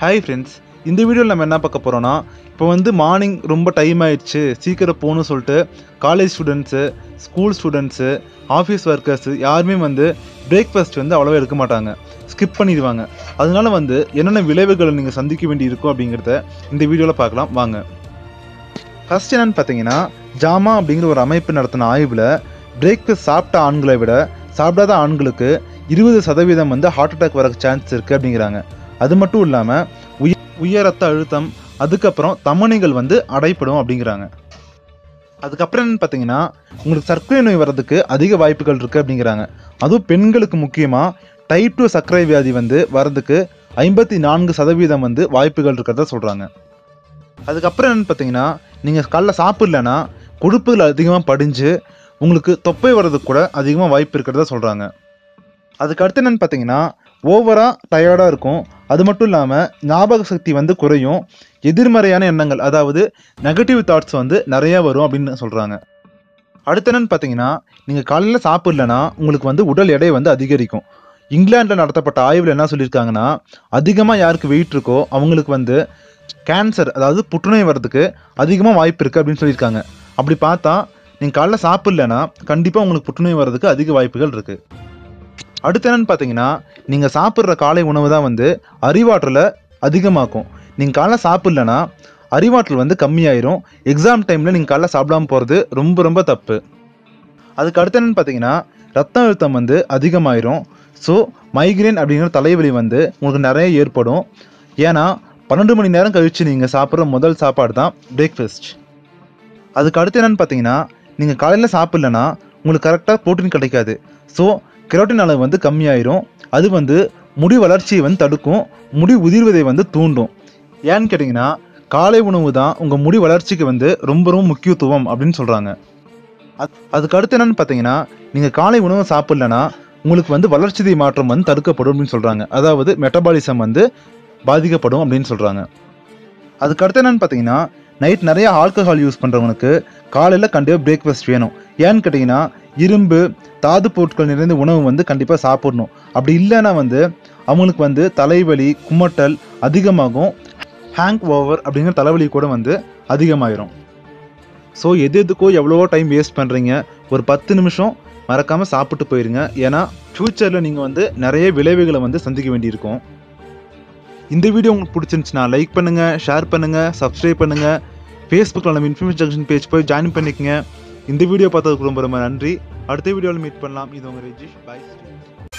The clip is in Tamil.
ஹாய் ஃப்ரெண்ட்ஸ் இந்த வீடியோவில் நம்ம என்ன பார்க்க போகிறோன்னா இப்போ வந்து மார்னிங் ரொம்ப டைம் ஆயிடுச்சு சீக்கிரம் போகணும்னு சொல்லிட்டு college students school students office workers யாருமே வந்து பிரேக்ஃபாஸ்ட் வந்து அவ்வளோவா எடுக்க மாட்டாங்க ஸ்கிப் பண்ணிடுவாங்க அதனால வந்து என்னென்ன விளைவுகளை நீங்கள் சந்திக்க வேண்டி இருக்கும் அப்படிங்கிறத இந்த வீடியோவில் பார்க்கலாம் வாங்க ஃபர்ஸ்ட் என்னன்னு பார்த்தீங்கன்னா ஜாமா அப்படிங்கிற ஒரு அமைப்பு நடத்தின ஆய்வில் பிரேக்ஃபாஸ்ட் சாப்பிட்ட ஆண்களை விட சாப்பிடாத ஆண்களுக்கு இருபது சதவீதம் வந்து ஹார்ட் அட்டாக் வர சான்ஸ் இருக்குது அப்படிங்கிறாங்க அது மட்டும் இல்லாமல் உய உயர் ரத்த அழுத்தம் அதுக்கப்புறம் தமனிகள் வந்து அடைப்படும் அப்படிங்கிறாங்க அதுக்கப்புறம் என்னன்னு பார்த்தீங்கன்னா உங்களுக்கு சர்க்கரை நோய் வர்றதுக்கு அதிக வாய்ப்புகள் இருக்குது அப்படிங்கிறாங்க அதுவும் பெண்களுக்கு முக்கியமாக டைப் டூ சர்க்கரை வியாதி வந்து வர்றதுக்கு ஐம்பத்தி நான்கு சதவீதம் வந்து வாய்ப்புகள் இருக்கிறதா சொல்கிறாங்க அதுக்கப்புறம் என்னன்னு பார்த்தீங்கன்னா நீங்கள் காலைல சாப்பிட்லன்னா கொழுப்புகள் அதிகமாக படிஞ்சு உங்களுக்கு தொப்பை வர்றதுக்கு கூட அதிகமாக வாய்ப்பு இருக்கிறதா சொல்கிறாங்க அதுக்கு அடுத்து என்னன்னு பார்த்தீங்கன்னா ஓவராக டயர்டாக இருக்கும் அது மட்டும் இல்லாமல் ஞாபக சக்தி வந்து குறையும் எதிர்மறையான எண்ணங்கள் அதாவது நெகட்டிவ் தாட்ஸ் வந்து நிறையா வரும் அப்படின்னு சொல்கிறாங்க அடுத்து என்னன்னு பார்த்தீங்கன்னா நீங்கள் காலையில் சாப்பிட்லனா உங்களுக்கு வந்து உடல் எடை வந்து அதிகரிக்கும் இங்கிலாண்டில் நடத்தப்பட்ட ஆய்வில் என்ன சொல்லியிருக்காங்கன்னா அதிகமாக யாருக்கு வெயிட் இருக்கோ அவங்களுக்கு வந்து கேன்சர் அதாவது புற்றுநோய் வர்றதுக்கு அதிகமாக வாய்ப்பு இருக்குது அப்படின்னு சொல்லியிருக்காங்க அப்படி பார்த்தா நீங்கள் காலைல சாப்பிட்லனா கண்டிப்பாக உங்களுக்கு புற்றுநோய் வர்றதுக்கு அதிக வாய்ப்புகள் இருக்குது அடுத்து என்னன்னு பார்த்தீங்கன்னா நீங்கள் சாப்பிட்ற காலை உணவு தான் வந்து அறிவாற்றலை அதிகமாக்கும் நீங்கள் காலைல சாப்பிட்லனா அறிவாற்றல் வந்து கம்மியாயிரும் எக்ஸாம் டைமில் நீங்கள் காலைல சாப்பிடாம போகிறது ரொம்ப ரொம்ப தப்பு அதுக்கு அடுத்து என்னன்னு பார்த்தீங்கன்னா ரத்த அழுத்தம் வந்து அதிகமாயிரும் ஸோ மைக்ரேன் அப்படிங்கிற தலைவலி வந்து உங்களுக்கு நிறைய ஏற்படும் ஏன்னா பன்னெண்டு மணி நேரம் கழித்து நீங்கள் சாப்பிட்ற முதல் சாப்பாடு தான் பிரேக்ஃபாஸ்ட் அதுக்கு அடுத்து என்னன்னு பார்த்தீங்கன்னா நீங்கள் காலையில் சாப்பிட்லனா உங்களுக்கு கரெக்டாக ப்ரோட்டீன் கிடைக்காது ஸோ கெரோட்டின் அளவு வந்து கம்மியாயிரும் அது வந்து முடி வளர்ச்சியை வந்து தடுக்கும் முடி உதிர்வதை வந்து தூண்டும் ஏன்னு கேட்டிங்கன்னா காலை உணவு தான் உங்கள் முடி வளர்ச்சிக்கு வந்து ரொம்ப ரொம்ப முக்கியத்துவம் அப்படின்னு சொல்கிறாங்க அது அதுக்கு அடுத்து என்னன்னு பார்த்தீங்கன்னா நீங்கள் காலை உணவு சாப்பிட்லனா உங்களுக்கு வந்து வளர்ச்சிதை மாற்றம் வந்து தடுக்கப்படும் அப்படின்னு சொல்கிறாங்க அதாவது மெட்டபாலிசம் வந்து பாதிக்கப்படும் அப்படின்னு சொல்கிறாங்க அதுக்கு அடுத்து என்னன்னு பார்த்தீங்கன்னா நைட் நிறைய ஆல்கஹால் யூஸ் பண்ணுறவங்களுக்கு காலையில் கண்டிப்பாக பிரேக்ஃபாஸ்ட் வேணும் ஏன்னு கேட்டிங்கன்னா இரும்பு தாது பொருட்கள் நிறைந்த உணவு வந்து கண்டிப்பாக சாப்பிடணும் அப்படி இல்லைன்னா வந்து அவங்களுக்கு வந்து தலைவலி குமட்டல் அதிகமாகும் ஹேங் ஓவர் அப்படிங்கிற தலைவலி கூட வந்து அதிகமாயிரும் ஸோ எது எதுக்கோ எவ்வளவோ டைம் வேஸ்ட் பண்ணுறீங்க ஒரு பத்து நிமிஷம் மறக்காமல் சாப்பிட்டு போயிருங்க ஏன்னா ஃப்யூச்சரில் நீங்கள் வந்து நிறைய விளைவுகளை வந்து சந்திக்க வேண்டியிருக்கும் இந்த வீடியோ உங்களுக்கு பிடிச்சிருந்துச்சுன்னா லைக் பண்ணுங்கள் ஷேர் பண்ணுங்கள் சப்ஸ்கிரைப் பண்ணுங்கள் ஃபேஸ்புக்கில் நம்ம இன்ஃபர்மேஷன் ஜங்ஷன் பேஜ் போய் ஜாயின் பண்ணிக்கங்க இந்த வீடியோ பார்த்ததுக்கு ரொம்ப ரொம்ப நன்றி அடுத்த வீடியோவில் மீட் பண்ணலாம் இது உங்கள் ரெஜிஷ் பாய்